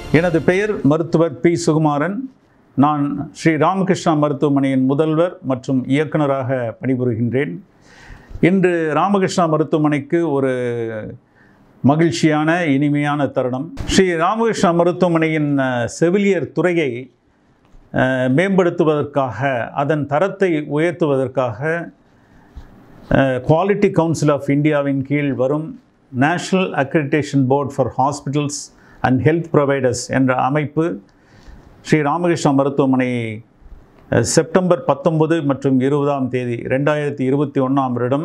எனது பெயர் மருத்துவர் பி சுகுமாரன் நான் ஸ்ரீ ராமகிருஷ்ணா மருத்துவமனையின் முதல்வர் மற்றும் இயக்குனராக பணிபுரிகின்றேன் இன்று ராமகிருஷ்ணா மருத்துவமனைக்கு ஒரு மகிழ்ச்சியான இனிமையான தருணம் ஸ்ரீ ராமகிருஷ்ணா மருத்துவமனையின் அஹ், செவிலியர் துறையை அஹ், மேம்படுத்துவதற்காக அதன் தரத்தை உயர்த்துவதற்காக குவாலிட்டி கவுன்சில் ஆஃப் இந்தியாவின் கீழ் வரும் national accreditation board for hospitals and health providers என்ற அமைப்பு ஸ்ரீ ராமகிருஷ்ணா மருத்துவமனை அஹ், செப்டம்பர் பத்தொன்பது மற்றும் இருபதாம் தேதி ரெண்டாயிரத்தி இருபத்தி ஒன்றாம் வருடம்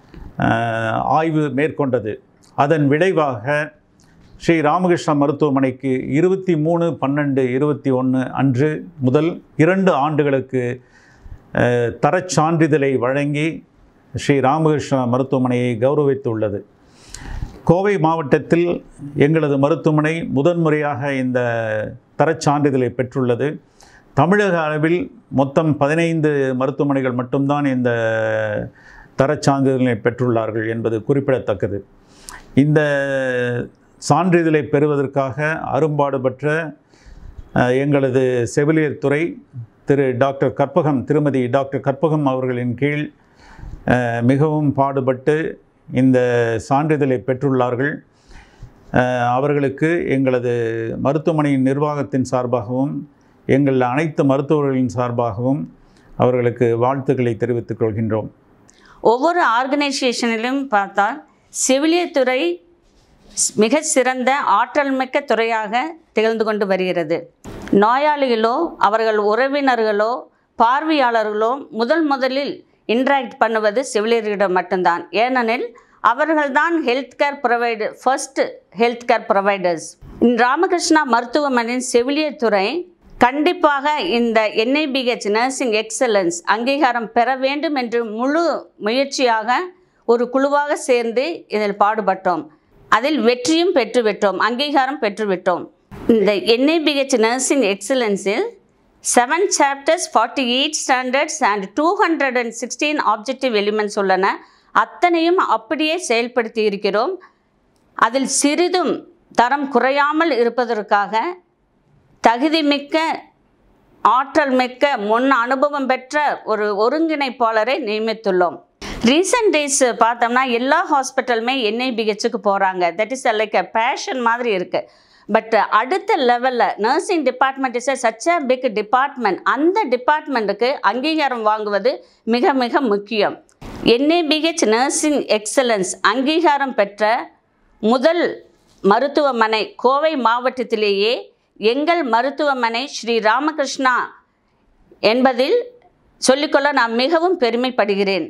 அஹ், ஆய்வு மேற்கொண்டது அதன் விளைவாக ஸ்ரீ ராமகிருஷ்ணா மருத்துவமனைக்கு இருபத்தி மூணு பன்னெண்டு இருபத்தி ஒன்று அன்று முதல் இரண்டு ஆண்டுகளுக்கு அஹ், தரச் சான்றிதழை வழங்கி ஸ்ரீ ராமகிருஷ்ணா மருத்துவமனையை கௌரவித்துள்ளது கோவை மாவட்டத்தில் எங்களது மருத்துவமனை முதன்முறையாக இந்த தரச் சான்றிதழை பெற்றுள்ளது தமிழக அளவில் மொத்தம் பதினைந்து மருத்துவமனைகள் மட்டும்தான் இந்த தரச் சான்றிதழை பெற்றுள்ளார்கள் என்பது குறிப்பிடத்தக்கது இந்த சான்றிதழை பெறுவதற்காக அரும்பாடுபட்ட அஹ், எங்களது செவிலியர் துறை திரு டாக்டர் கற்பகம் திருமதி டாக்டர் கற்பகம் அவர்களின் கீழ் அஹ், மிகவும் பாடுபட்டு இந்த சான்றிதழை பெற்றுள்ளார்கள் அஹ், அவர்களுக்கு எங்களது மருத்துவமனையின் நிர்வாகத்தின் சார்பாகவும் எங்கள் அனைத்து மருத்துவர்களின் சார்பாகவும் அவர்களுக்கு வாழ்த்துக்களை தெரிவித்துக் கொள்கின்றோம் ஒவ்வொரு ஆர்கனைசேஷனிலும் பார்த்தால் செவிலியர் துறை மிக சிறந்த ஆற்றல் மிக்க துறையாக திகழ்ந்து கொண்டு வருகிறது நோயாளிகளோ அவர்கள் உறவினர்களோ பார்வையாளர்களோ முதல் முதலில் இன்ட்ராக்ட் பண்ணுவது செவிலியர்களிடம் மட்டும்தான் ஏனெனில் அவர்கள்தான் health care provider first health care providers Ramakrishna மருத்துவமனையின் செவிலியர் துறை கண்டிப்பாக இந்த என்ஐபிஹெச் நர்சிங் எக்ஸலன்ஸ் அங்கீகாரம் பெற வேண்டும் என்று முழு முயற்சியாக ஒரு குழுவாக சேர்ந்து இதில் பாடுபட்டோம் அதில் வெற்றியும் பெற்றுவிட்டோம் அங்கீகாரம் பெற்றுவிட்டோம் இந்த என்ஐபிஹெச் நர்சிங் எக்ஸலன்ஸில் seven chapters forty eight standards and two hundred and sixteen objective elements உள்ளன அத்தனையும் அப்படியே செயல்படுத்தி இருக்கிறோம் அதில் சிறிதும் தரம் குறையாமல் இருப்பதற்காக தகுதிமிக்க ஆற்றல் மிக்க முன் அனுபவம் பெற்ற ஒரு ஒருங்கிணைப்பாளரை நியமித்துள்ளோம் ரீசெண்ட் டேஸ் பார்த்தோம்னா எல்லா ஹாஸ்பிட்டலுமே என்ஐபிஹெச்சுக்கு போகிறாங்க that is like a fashion மாதிரி இருக்குது பட் அடுத்த லெவலில் nursing department is such a big department அந்த டிபார்ட்மெண்ட்டுக்கு அங்கீகாரம் வாங்குவது மிக மிக முக்கியம் என்ஏபிஹெச் நர்சிங் எக்ஸலன்ஸ் அங்கீகாரம் பெற்ற முதல் மருத்துவமனை கோவை மாவட்டத்திலேயே எங்கள் மருத்துவமனை ஸ்ரீ ராமகிருஷ்ணா என்பதில் சொல்லிக்கொள்ள நான் மிகவும் பெருமைப்படுகிறேன்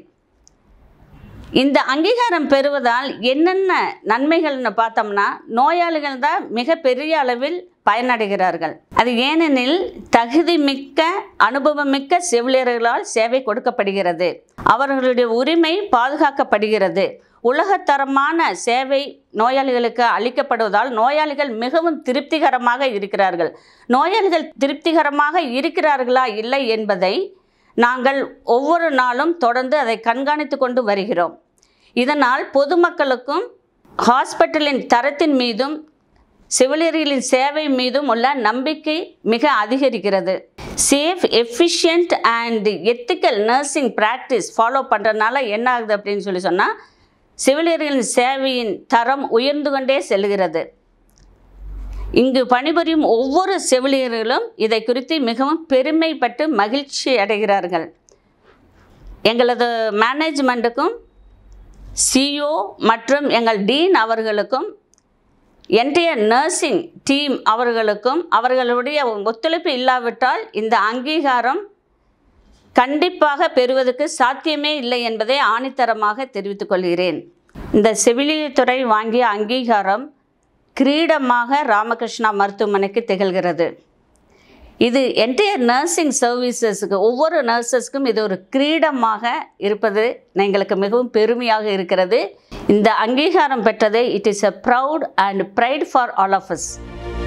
இந்த அங்கீகாரம் பெறுவதால் என்னென்ன நன்மைகள்னு பார்த்தோம்னா நோயாளிகள் தான் மிக பெரிய அளவில் பயனடைகிறார்கள் அது ஏனெனில் தகுதி மிக்க அனுபவமிக்க செவிலியர்களால் சேவை கொடுக்கப்படுகிறது அவர்களுடைய உரிமை பாதுகாக்கப்படுகிறது உலகத்தரமான சேவை நோயாளிகளுக்கு அளிக்கப்படுவதால் நோயாளிகள் மிகவும் திருப்திகரமாக இருக்கிறார்கள் நோயாளிகள் திருப்திகரமாக இருக்கிறார்களா இல்லை என்பதை நாங்கள் ஒவ்வொரு நாளும் தொடர்ந்து அதை கண்காணித்து கொண்டு வருகிறோம் இதனால் பொதுமக்களுக்கும் ஹாஸ்பிட்டலின் தரத்தின் மீதும் செவிலியர்களின் சேவை மீதும் உள்ள நம்பிக்கை மிக அதிகரிக்கிறது safe efficient and ethical nursing practice follow பண்ணுறதுனால என்ன ஆகுது அப்படின்னு சொல்லி சொன்னால் செவிலியர்களின் சேவையின் தரம் உயர்ந்து கொண்டே செல்கிறது இங்கு பணிபுரியும் ஒவ்வொரு செவிலியர்களும் இதை குறித்து மிகவும் பெருமைப்பட்டு மகிழ்ச்சி அடைகிறார்கள் எங்களது மேனேஜ்மெண்ட்டுக்கும் சிஓ மற்றும் எங்கள் டீன் அவர்களுக்கும் என்டைய நர்சிங் டீம் அவர்களுக்கும் அவர்களுடைய ஒத்துழைப்பு இல்லாவிட்டால் இந்த அங்கீகாரம் கண்டிப்பாக பெறுவதற்கு சாத்தியமே இல்லை என்பதை ஆணித்தரமாக தெரிவித்துக் கொள்கிறேன் இந்த செவிலியத்துறை வாங்கிய அங்கீகாரம் கிரீடமாக ராமகிருஷ்ணா மருத்துவமனைக்கு திகழ்கிறது இது என்டையர் நர்சிங் சர்வீசஸுக்கு ஒவ்வொரு நர்சஸ்க்கும் இது ஒரு கிரீடமாக இருப்பது எங்களுக்கு மிகவும் பெருமையாக இருக்கிறது இந்த அங்கீகாரம் பெற்றது it is a proud and pride for all of as